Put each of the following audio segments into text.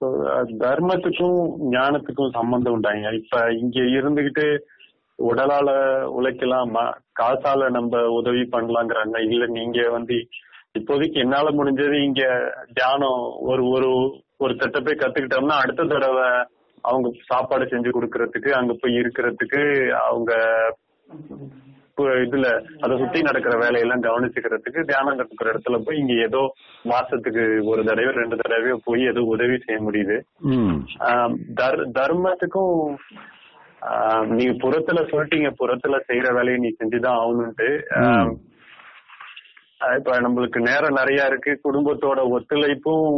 அஹ், தர்மத்துக்கும் ஞானத்துக்கும் சம்பந்தம் உண்டாங்க இப்ப இங்க இருந்துகிட்டு உடலால உழைக்கலாம் ம- காசால நம்ம உதவி பண்ணலாங்கிறாங்க இல்ல நீங்க வந்து இப்போதைக்கு என்னால முடிஞ்சது இங்க தியானம் ஒரு ஒரு ஒரு செட்டப்பை கத்துக்கிட்டோம்னா அடுத்த தடவை அவங்க சாப்பாடு செஞ்சு கொடுக்கறதுக்கு அங்க போய் இருக்கிறதுக்கு அவங்க பு- இதுல அதை சுத்தி நடக்கிற வேலையெல்லாம் கவனிச்சுக்கிறதுக்கு தியானம் கத்துக்கிற இடத்துல போய் இங்க ஏதோ மாசத்துக்கு ஒரு தடவை ரெண்டு தடவையோ போய் ஏதோ உதவி செய்ய முடியுது ம் ஆஹ் தர் தர்மத்துக்கும் ஆஹ் நீங்க புறத்துல சொல்லிட்டீங்க புறத்துல செய்யற வேலையை நீ செஞ்சுதான் ஆகணும்ட்டு ஆஹ் ஆஹ் இப்ப நம்மளுக்கு நேரம் நிறைய இருக்கு குடும்பத்தோட ஒத்துழைப்பும்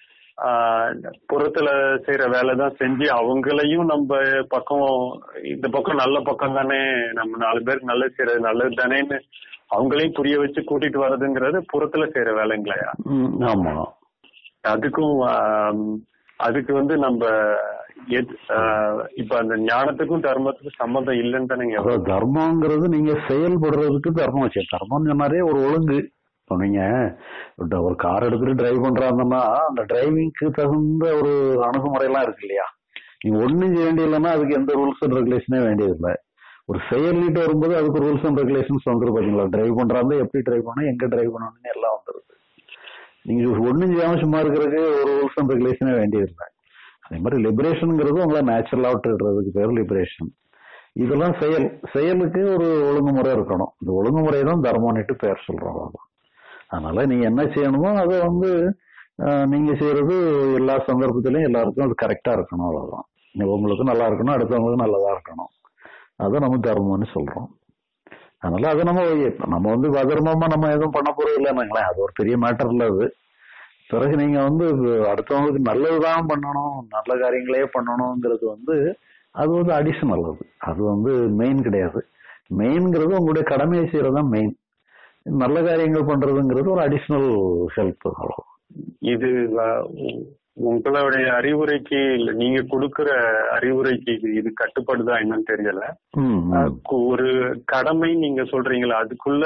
ஆஹ் புறத்துல செய்யற வேலை தான் செஞ்சு அவங்களையும் நம்ம பக்கம் இந்த பக்கம் நல்ல பக்கம் தானே நம்ம நாலு பேருக்கு நல்லது செய்யறது நல்லது தானேன்னு அவங்களையும் புரிய வச்சு கூட்டிட்டு வர்றதுங்கிறது புறத்துல செய்யற வேலைங்களையா ம், ஆமா அதுக்கும் ஆம், அதுக்கு வந்து நம்ம எத்- ஆஹ் இப்ப அந்த ஞானத்துக்கும் தர்மத்துக்கும் சம்மந்தம் இல்லைன்னு தானே நீங்க அதாவது தர்மங்கிறது நீங்க செயல்படுறதுக்கு தர்மம் வச்சு தர்மம் சொன்னாரே ஒரு ஒழுங்கு இப்போ நீங்க ஒரு- ஒரு கார் எடுத்துட்டு டிரைவ் பண்றாங்கன்னா அந்த டிரைவிங்க்கு தகுந்த ஒரு அணுகுமுறையெல்லாம் இருக்கு இல்லையா நீங்க ஒண்ணும் செய்ய வேண்டியதில்லைன்னா அதுக்கு எந்த ரூல்ஸ் அண்ட் ரெகுலேஷனே வேண்டியதில்லை ஒரு செயல்கிட்ட வரும்போது அதுக்கு ரூல்ஸ் அண்ட் ரெகுலேஷன்ஸ் வந்துரும் பாத்தீங்களா டிரைவ் பண்றாங்க எப்படி டிரைவ் பண்ணணும் எங்க டிரைவ் பண்ணணும்னு எல்லாம் வந்துருது நீங்க ஒண்ணும் செய்யாம சும்மா இருக்கிறதுக்கு ஒரு ரூல்ஸ் அண்ட் ரெகுலேஷனே வேண்டியதில்லை அதே மாதிரி லிபரேஷனுங்கிறது உங்களை நேச்சுரலா விட்டுறதுக்கு பேர் லிபரேஷன் இதெல்லாம் செயல் செயலுக்கு ஒரு ஒழுங்குமுறை இருக்கணும் இந்த ஒழுங்குமுறை தான் தர்மம்னுட்டு பேர் சொல்றோம் அவ்வளவுதான். அதனால நீங்க என்ன செய்யணுமோ அதை வந்து அஹ், நீங்க செய்யறது எல்லா சந்தர்ப்பத்திலையும் எல்லாருக்கும் அது கரெக்டா இருக்கணும் அவ்வளவுதான் நீ உங்களுக்கு நல்லா இருக்கணும் அடுத்தவங்களுக்கு நல்லதா இருக்கணும் அதை நம்ம தர்மம்னு சொல்றோம் அதனால அதை நம்ம இப்ப நம்ம வந்து அதர்மமா நம்ம எதுவும் பண்ண போறது இல்லைன்னாங்களேன் அது ஒரு பெரிய மேட்டர் இல்ல அது பிறகு நீங்க வந்து அடுத்தவங்களுக்கு நல்லதுதான் பண்ணணும் நல்ல காரியங்களே பண்ணணுங்கிறது வந்து அது வந்து அடிஷனல் அது அது வந்து மெயின் கிடையாது மெயின்ங்கிறது உங்களுடைய கடமையை செய்யறதுதான் மெயின் நல்ல காரியங்கள் பண்றதுங்கிறது ஒரு அடிஷனல் ஹெல்ப் அவ்வளவு இது அஹ், உ- உங்களுடைய அறிவுரைக்கு இல்ல நீங்க கொடுக்கிற அறிவுரைக்கு இது இது கட்டுப்படுதா என்னன்னு தெரியல ம், அஹ், ம், கு- ஒரு கடமை நீங்க சொல்றீங்களா அதுக்குள்ள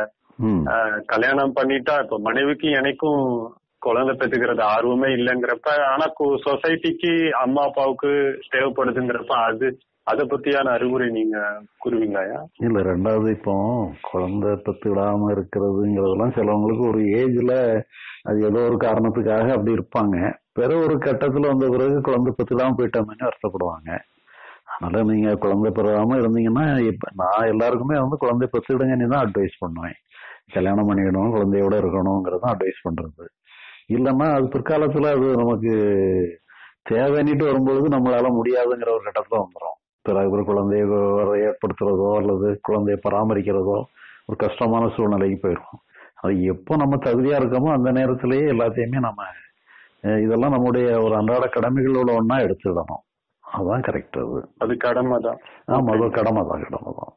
ம். அஹ், கல்யாணம் பண்ணிட்டா இப்ப மனைவிக்கு எனக்கும் குழந்தை பெற்றுக்கிறது ஆர்வமே இல்லைங்கிறப்ப ஆனா சொசைட்டிக்கு அம்மா அப்பாவுக்கு தேவைப்படுதுங்கிறப்ப அது அத பத்தியான அறிவுரை நீங்க கூறுவீங்களாயா இல்ல ரெண்டாவது இப்போ குழந்தை பெத்து விடாம இருக்கிறதுங்கிறதெல்லாம் சிலவங்களுக்கு ஒரு ஏஜ்ல அது ஏதோ ஒரு காரணத்துக்காக அப்படி இருப்பாங்க பிற ஒரு கட்டத்துல வந்த பிறகு குழந்தை பெத்துடாம போயிட்டோம்னு வருத்தப்படுவாங்க அதனால நீங்க குழந்தை பெறாம இருந்தீங்கன்னா இப்ப நான் எல்லாருக்குமே வந்து குழந்தை பெத்துடுங்கன்னு தான் அட்வைஸ் பண்ணுவேன் கல்யாணம் பண்ணிக்கணும் குழந்தையோட இருக்கணுங்கிறத அட்வைஸ் பண்றது இல்லைன்னா அது பிற்காலத்துல அது நமக்கு தேவைன்னுட்டு வரும்பொழுது நம்மளால முடியாதுங்கிற ஒரு கட்டத்துல வந்துடும் பிறகு ஒரு குழந்தைய வர ஏற்படுத்துறதோ அல்லது குழந்தைய பராமரிக்கிறதோ ஒரு கஷ்டமான சூழ்நிலைக்கு போயிடும் அது எப்போ நம்ம தகுதியா இருக்கோமோ அந்த நேரத்திலேயே எல்லாத்தையுமே நம்ம அஹ், இதெல்லாம் நம்முடைய ஒரு அன்றாட கடமைகளோட ஒண்ணா எடுத்துடணும் அதான் கரெக்ட் அது அது கடமை தான் ஆமா அது ஒரு கடமை தான் கடமை தான்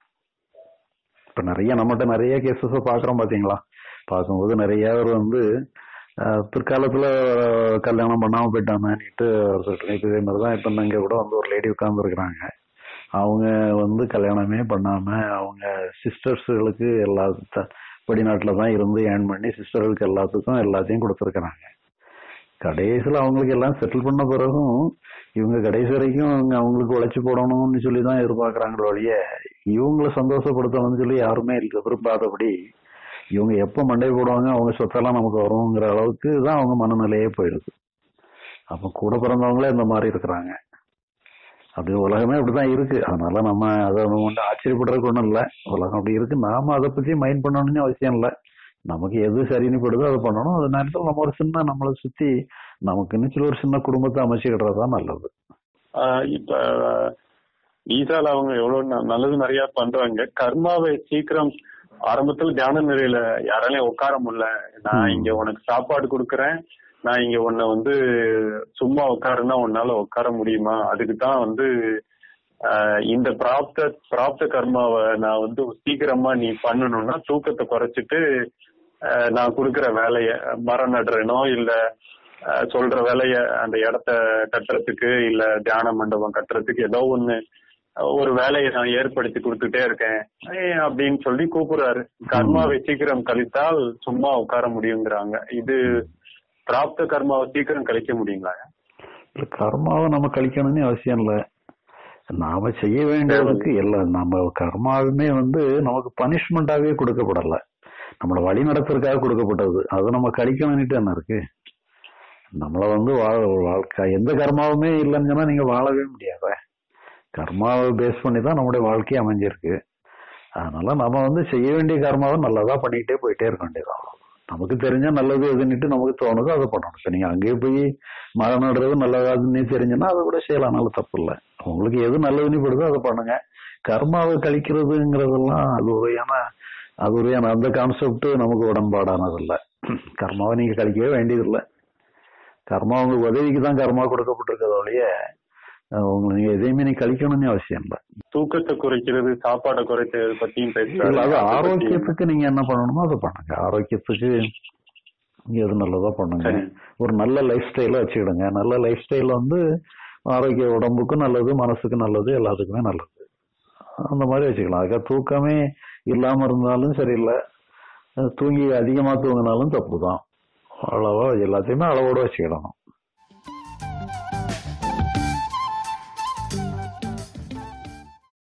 இப்ப நிறைய நம்மகிட்ட நிறைய கேசஸ் பாக்குறோம் பாத்தீங்களா பார்க்கும்போது நிறைய பேர் வந்து அஹ், பிற்காலத்துல அஹ், கல்யாணம் பண்ணாம போயிட்டாங்கன்னுட்டு ஒருத்தர் இப்ப இதே மாதிரிதான் இப்ப இங்க கூட வந்து ஒரு லேடி உட்கார்ந்து இருக்கிறாங்க அவங்க வந்து கல்யாணமே பண்ணாம அவங்க சிஸ்டர்ஸுகளுக்கு எல்லா த- வெளிநாட்டுல தான் இருந்து ஏர்ன் பண்ணி சிஸ்டர்களுக்கு எல்லாத்துக்கும் எல்லாத்தையும் கொடுத்துருக்குறாங்க கடைசியில் அவங்களுக்கு எல்லாம் செட்டில் பண்ண பிறகும் இவங்க கடைசி வரைக்கும் அவங்க அவங்களுக்கு உழைச்சி போடணும்னு சொல்லி தான் எதிர்பார்க்கறாங்களே ஒழிய இவங்கள சந்தோஷப்படுத்தணும்னு சொல்லி யாருமே இல்ல விரும்பாதபடி இவங்க எப்ப மண்டை போடுவாங்க அவங்க சொத்தெல்லாம் நமக்கு வருங்கிற அளவுக்கு தான் அவங்க மனநிலையே போயிடுது அப்ப கூட பிறந்தவங்களே இந்த மாதிரி இருக்கிறாங்க அப்படி உலகமே அப்படிதான் இருக்கு அதனால நம்ம அதை ஒன்று ஆச்சரியப்படுறதுக்கு ஒன்றும் இல்லை உலகம் அப்படி இருக்கு நாம அதை பத்தி மைண்ட் பண்ணணும்னு அவசியம் இல்லை நமக்கு எது சரின்னு படுதோ அதை பண்ணணும் அது நேரத்தில் நம்ம ஒரு சின்ன நம்மளை சுத்தி நமக்குன்னு சொல்லி ஒரு சின்ன குடும்பத்தை அமைச்சுக்கிடுறது தான் நல்லது ஆஹ் இப்ப ஈசால அவங்க எவ்வளவு ந- நல்லது நிறைய பண்றாங்க கர்மாவை சீக்கிரம் ஆரம்பத்துல தியான நிலையில யாராலையும் உட்கார முடியல நான் ம். இங்க உனக்கு சாப்பாடு கொடுக்கறேன் நான் இங்க உன்னை வந்து சும்மா உட்காருன்னா உன்னால உட்கார முடியுமா அதுக்கு தான் வந்து ஆஹ் இந்த பிராப்த பிராப்த கர்மாவை நான் வந்து சீக்கிரமா நீ பண்ணணும்னா தூக்கத்தை குறைச்சிட்டு ஆஹ் நான் கொடுக்கிற வேலைய மரம் நடுறேனோ இல்ல ஆஹ் சொல்ற வேலைய அந்த இடத்த கட்டுறதுக்கு இல்ல தியான மண்டபம் கட்டுறதுக்கு ஏதோ ஒண்ணு ஆஹ் ஒரு வேலையை நான் ஏற்படுத்தி கொடுத்துட்டே இருக்கேன் ஏய் அப்படின்னு சொல்லி கூப்பிடுறாரு கர்மாவை சீக்கிரம் கழித்தால் சும்மா உட்கார முடியுங்கிறாங்க இது பிராப்த கர்மாவை சீக்கிரம் கழிக்க முடியுங்களா இல்ல கர்மாவை நம்ம கழிக்கணும்னு அவசியம் இல்ல நாம செய்ய வேண்டியதுக்கு எல்லாம் நம்ம கர்மாவுமே வந்து நமக்கு பனிஷ்மெண்டாவே கொடுக்கப்படல நம்மள வழி நடத்துறதுக்காக கொடுக்கப்பட்டது அதை நம்ம கழிக்கணும்னுட்டு என்ன இருக்கு நம்மள வந்து வாழ வாழ்க்கை எந்த கர்மாவுமே இல்லைன்னு சொன்னா நீங்க வாழவே முடியாத கர்மாவை பேஸ் பண்ணி தான் நம்முடைய வாழ்க்கை அமைஞ்சிருக்கு அதனால நம்ம வந்து செய்ய வேண்டிய கர்மாவை நல்லதா பண்ணிக்கிட்டே போயிட்டே இருக்க வேண்டியதான் நமக்கு தெரிஞ்சா நல்லது எதுன்னுட்டு நமக்கு தோணுதோ அதை பண்ணணும் இப்ப நீங்க அங்கேயே போய் மரம் நடுறது நல்லதாதுன்னு தெரிஞ்சுன்னா அதை கூட செய்யலாம்னாலும் தப்பு இல்லை உங்களுக்கு எது நல்லதுன்னு படுதோ அதை பண்ணுங்க கர்மாவை கழிக்கிறதுங்கிறதெல்லாம் அது ஒரு ஏன்னா அது ஒரு ஏன்னா அந்த கான்செப்ட் நமக்கு உடன்பாடானது இல்ல கர்மாவை நீங்க கழிக்கவே வேண்டியதில்லை கர்மா உங்களுக்கு உதவிக்கு தான் கர்மா கொடுக்கப்பட்டிருக்கிறத ஒழிய அஹ் உங்களுக்கு நீங்க எதையுமே நீங்க கழிக்கணும்னு அவசியம் இல்லை தூக்கத்தை குறைக்கிறது சாப்பாடை குறைக்கிறது பத்தியும் இல்ல பேசுறாரு அது அதை பத்தி ஆரோக்கியத்துக்கு நீங்க என்ன பண்ணணுமோ அதை பண்ணுங்க ஆரோக்கியத்துக்கு நீங்க எது நல்லதா பண்ணுங்க சரி ஒரு நல்ல லைஃப் ஸ்டைல வச்சுக்கிடுங்க நல்ல லைஃப் ஸ்டைல் வந்து ஆரோக்கிய உடம்புக்கும் நல்லது மனசுக்கும் நல்லது எல்லாத்துக்குமே நல்லது அந்த மாதிரி வச்சுக்கலாம் அதுக்காக தூக்கமே இல்லாம இருந்தாலும் சரியில்லை அஹ் தூங்கி அதிகமா தூங்கினாலும் தப்பு தான் அளவா எல்லாத்தையுமே அளவோட வச்சுக்கிடணும்